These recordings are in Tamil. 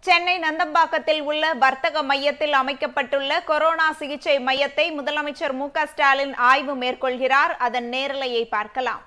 சென்னை நந்தம்பாக்கத்தில் உள்ள வர்த்தக மையத்தில் அமைக்கப்பட்டுள்ள கொரோனா சிகிச்சை மையத்தை முதலமைச்சர் மு க ஸ்டாலின் ஆய்வு மேற்கொள்கிறார் அதன் நேரலையை பார்க்கலாம்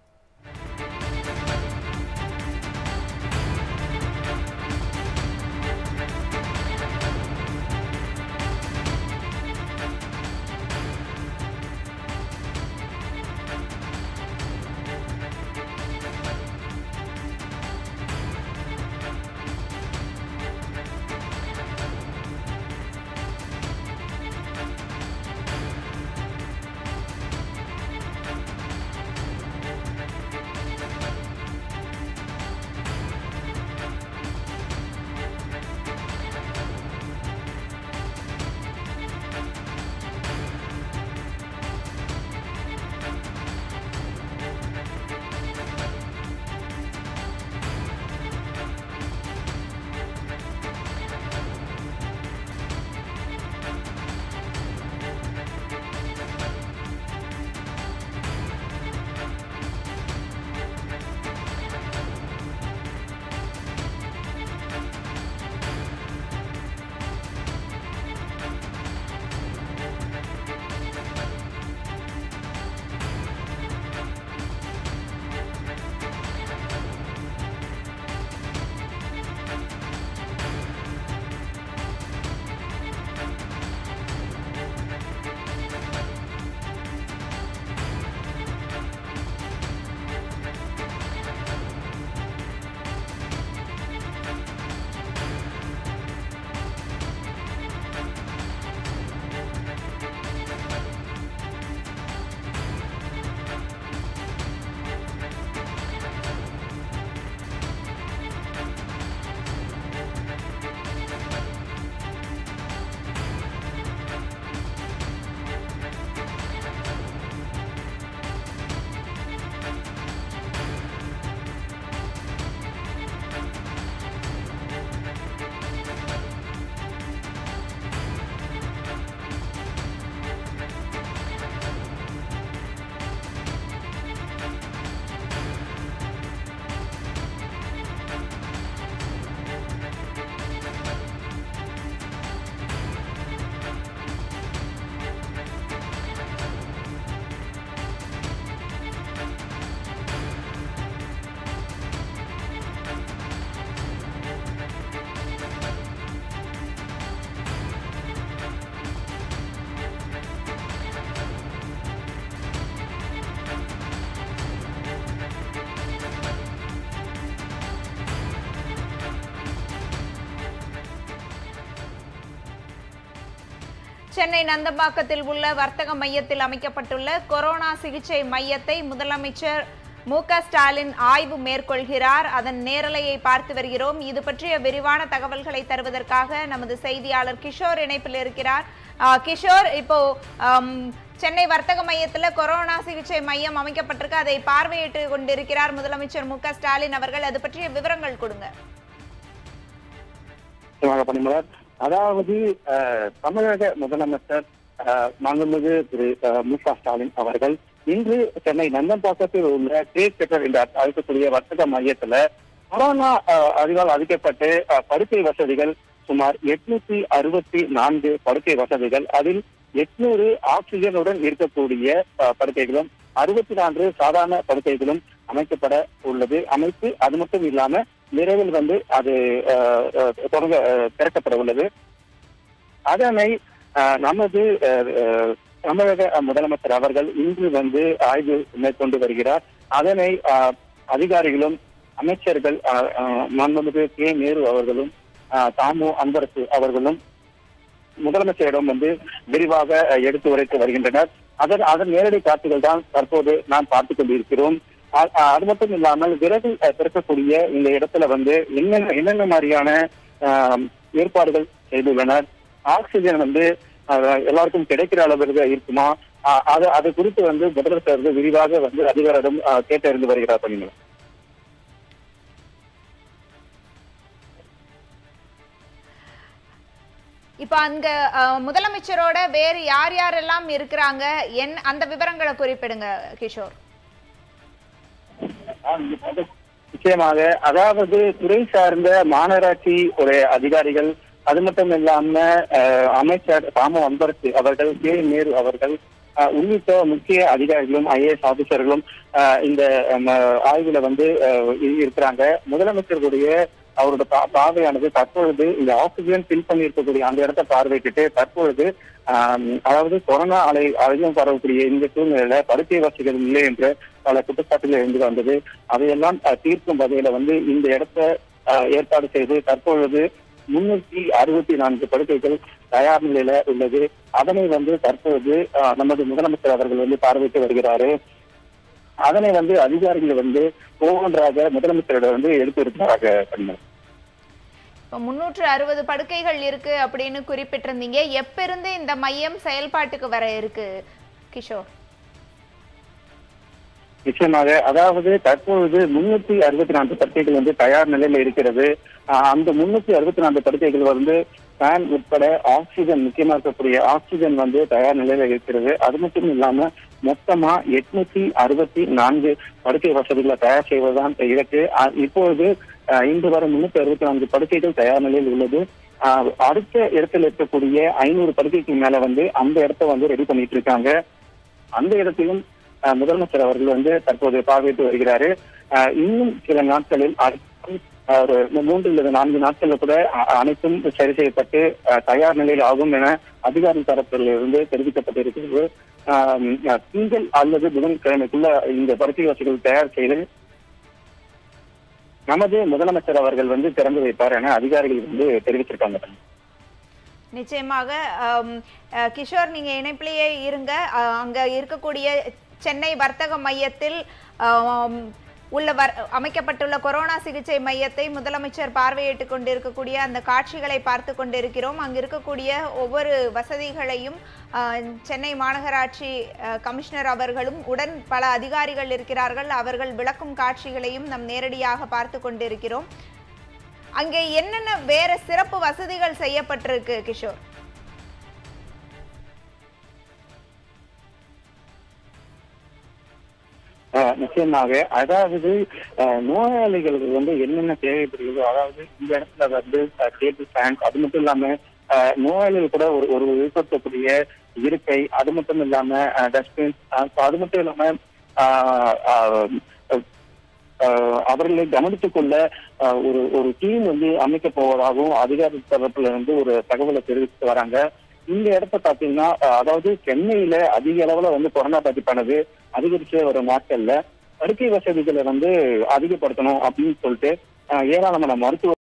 சென்னை நந்தம்பாக்கத்தில் உள்ள வர்த்தக மையத்தில் அமைக்கப்பட்டுள்ள கொரோனா சிகிச்சை மையத்தை முதலமைச்சர் மு க ஸ்டாலின் ஆய்வு மேற்கொள்கிறார் அதன் நேரலையை பார்த்து வருகிறோம் இது பற்றிய விரிவான தகவல்களை தருவதற்காக நமது செய்தியாளர் கிஷோர் இணைப்பில் இருக்கிறார் ஆ, கிஷோர் இப்போ ஆம், சென்னை வர்த்தக மையத்துல கொரோனா சிகிச்சை மையம் அமைக்கப்பட்டிருக்கு அதை பார்வையிட்டு கொண்டிருக்கிறார் முதலமைச்சர் மு க ஸ்டாலின் அவர்கள் அது பற்றிய விவரங்கள் கொடுங்க நிச்சயமாக பணிமலர் அதாவது அஹ், தமிழக முதலமைச்சர் அஹ், மாண்புமிகு திரு அஹ், மு க ஸ்டாலின் அவர்கள் இன்று சென்னை நந்தம்பாக்கத்தில் உள்ள ட்ரேட் சென்டர் என்று அழைக்கக்கூடிய வர்த்தக மையத்துல கொரோனா அஹ், அதிகால் அளிக்கப்பட்டு அஹ், படுக்கை வசதிகள் சுமார் எட்நூத்தி அறுபத்தி நான்கு படுக்கை வசதிகள் அதில் எட்நூறு ஆக்சிஜனுடன் இருக்கக்கூடிய அஹ், படுக்கைகளும் அறுபத்தி நான்கு சாதாரண படுக்கைகளும் அமைக்கப்பட உள்ளது அமைப்பு அது மட்டும் இல்லாம விரைவில் வந்து அது அஹ், அஹ், தொடங்க அஹ், திறக்கப்பட உள்ளது அதனை அஹ், நமது அஹ், அஹ், தமிழக முதலமைச்சர் அவர்கள் இன்று வந்து ஆய்வு மேற்கொண்டு வருகிறார் அதனை அஹ், அதிகாரிகளும் அமைச்சர்கள் அஹ், அஹ், மாண்புமிகு கே நேரு அவர்களும் அஹ், தாமு அன்பரசு அவர்களும் முதலமைச்சரிடம் வந்து விரிவாக அஹ், எடுத்து உரைத்து வருகின்றனர் அதன் அதன் நேரடி காட்சிகள் தான் தற்போது நாம் பார்த்துக் கொண்டிருக்கிறோம் அ- அ- அது மட்டும் இல்லாமல் விரைவில் அஹ், திறக்கக்கூடிய இந்த இடத்துல வந்து என்னென்ன என்னென்ன மாதிரியான ஆம், ஏற்பாடுகள் செய்துள்ளனர் ஆக்சிஜன் வந்து அஹ், எல்லாருக்கும் கிடைக்கிற அளவிற்கு இருக்குமா அ- அது அது குறித்து வந்து முதலமைச்சர் வந்து விரிவாக வந்து அதிகாரிடம் அஹ், கேட்டறிந்து வருகிறார் பணிகள் இப்ப அங்க அஹ், முதலமைச்சரோட வேறு யார் யாரெல்லாம் இருக்கிறாங்க என் அந்த விவரங்களை குறிப்பிடுங்க கிஷோர் நிச்சயமாக அதாவது துறை சார்ந்த மாநகராட்சி உடைய அதிகாரிகள் அது மட்டும் இல்லாம அஹ், அமைச்சர் ராம அன்பரசு அவர்கள் கே நேரு அவர்கள் அஹ், உள்ளிட்ட முக்கிய அதிகாரிகளும் ஐஏஎஸ் ஆபீசர்களும் அஹ், இந்த ம, ஆய்வுல வந்து அஹ், இ- இருக்கிறாங்க முதலமைச்சருடைய அவரோட பா- பார்வையானது தற்பொழுது இந்த ஆக்சிஜன் ஃபில் பண்ணி இருக்கக்கூடிய அந்த இடத்த பார்வையிட்டு தற்பொழுது ஆம், அதாவது கொரோனா அலை அதிகம் பரவக்கூடிய இந்த சூழ்நிலையில படுக்கை வசதிகள் இல்லை என்ற பல குற்றச்சாட்டுகள் இருந்து வந்தது அதையெல்லாம் அஹ், தீர்க்கும் வகையில வந்து இந்த இடத்த அஹ், ஏற்பாடு செய்து தற்பொழுது முன்னூத்தி அறுபத்தி நான்கு படுக்கைகள் தயார் நிலையில உள்ளது அதனை வந்து தற்போது அஹ், நமது முதலமைச்சர் அவர்கள் வந்து பார்வையிட்டு வருகிறாரு அதனை வந்து அதிகாரிகள் வந்து ஒவ்வொன்றாக முதலமைச்சரிடம் வந்து எடுத்து இருக்கிறாங்க கண்ணன். இப்போ முன்னூற்று அறுபது படுக்கைகள் இருக்கு அப்படின்னு குறிப்பிட்டிருந்தீங்க எப்பிருந்து இந்த மையம் செயல்பாட்டுக்கு வர இருக்கு கிஷோர் நிச்சயமாக அதாவது தற்பொழுது முன்னூத்தி அறுபத்தி நான்கு படுக்கைகள் வந்து தயார் நிலையில இருக்கிறது ஆஹ் அந்த முன்னூத்தி அறுபத்தி நான்கு படுக்கைகள் வந்து ஃபேன் உட்பட ஆக்சிஜன் முக்கியமா இருக்கக்கூடிய ஆக்சிஜன் வந்து தயார் நிலையில இருக்கிறது அது மட்டும் இல்லாம மொத்தமா எட்நூத்தி அறுபத்தி நான்கு படுக்கை வசதிகளை தயார் செய்வதுதான் இலக்கு ஆஹ் இப்பொழுது ஆஹ் இன்று வரை முன்னூத்தி அறுபத்தி நான்கு படுக்கைகள் தயார் நிலையில் உள்ளது ஆஹ் அடுத்த இடத்துல இருக்கக்கூடிய ஐநூறு படுக்கைக்கு மேல வந்து அந்த இடத்த வந்து ரெடி பண்ணிட்டு இருக்காங்க அந்த இடத்தையும் அஹ், முதலமைச்சர் அவர்கள் வந்து தற்போது பார்வையிட்டு வருகிறாரு அஹ், இன்னும் சில நாட்களில் அடுத்த, அஹ், ஒரு மூன்று அல்லது நான்கு நாட்கள்ல கூட அ- அனைத்தும் சரி செய்யப்பட்டு அஹ், தயார் நிலையில் ஆகும் என அதிகாரி தரப்பிலிருந்து தெரிவிக்கப்பட்டிருக்கிறது அஹ், அஹ், திங்கள் அல்லது புதன்கிழமைக்குள்ள இந்த படுக்கை வசதிகள் தயார் செய்து நமது முதலமைச்சர் அவர்கள் வந்து திறந்து வைப்பார் என அதிகாரிகள் வந்து தெரிவிச்சிருக்காங்க நிச்சயமாக ஆம், அஹ், கிஷோர் நீங்க இணைப்பிலேயே இருங்க அஹ், அங்க இருக்கக்கூடிய சென்னை வர்த்தக மையத்தில் ஆம், உள்ள வர் அமைக்கப்பட்டுள்ள கொரோனா சிகிச்சை மையத்தை முதலமைச்சர் பார்வையிட்டு கொண்டிருக்கக்கூடிய அந்த காட்சிகளை பார்த்து கொண்டிருக்கிறோம் அங்கு இருக்கக்கூடிய ஒவ்வொரு வசதிகளையும் அஹ், சென்னை மாநகராட்சி அஹ், கமிஷனர் அவர்களும் உடன் பல அதிகாரிகள் இருக்கிறார்கள் அவர்கள் விளக்கும் காட்சிகளையும் நம் நேரடியாக பார்த்து கொண்டிருக்கிறோம் அங்கே என்னென்ன வேற சிறப்பு வசதிகள் செய்யப்பட்டிருக்கு கிஷோர் ஆஹ் நிச்சயமாக அதாவது ஆஹ் நோயாளிகளுக்கு வந்து என்னென்ன தேவைப்படுகிறதோ அதாவது இந்த இடத்துல வந்து டேபிள் ஃபேன் அது மட்டும் இல்லாம ஆஹ் நோயாளிகள் கூட ஒரு ஒரு ஏற்படுத்தக்கூடிய இருக்கை அது மட்டும் இல்லாம டஸ்ட்பின் அது மட்டும் இல்லாம ஆஹ் ஆஹ் ஆஹ் அவர்களை கவனித்துக் கொள்ள ஆஹ் ஒரு ஒரு டீம் வந்து அமைக்க போவதாகவும் அதிகாரி தரப்புல இருந்து ஒரு தகவலை தெரிவித்து வராங்க இந்த இடத்த பாத்தீங்கன்னா ஆஹ் அதாவது சென்னையில அதிக அளவுல வந்து கொரோனா பாதிப்பானது அதிகரிச்சு வரும் நாட்கள்ல படுக்கை வசதிகளை வந்து அதிகப்படுத்தணும் அப்படின்னு சொல்லிட்டு ஆஹ் ஏராளமான மருத்துவ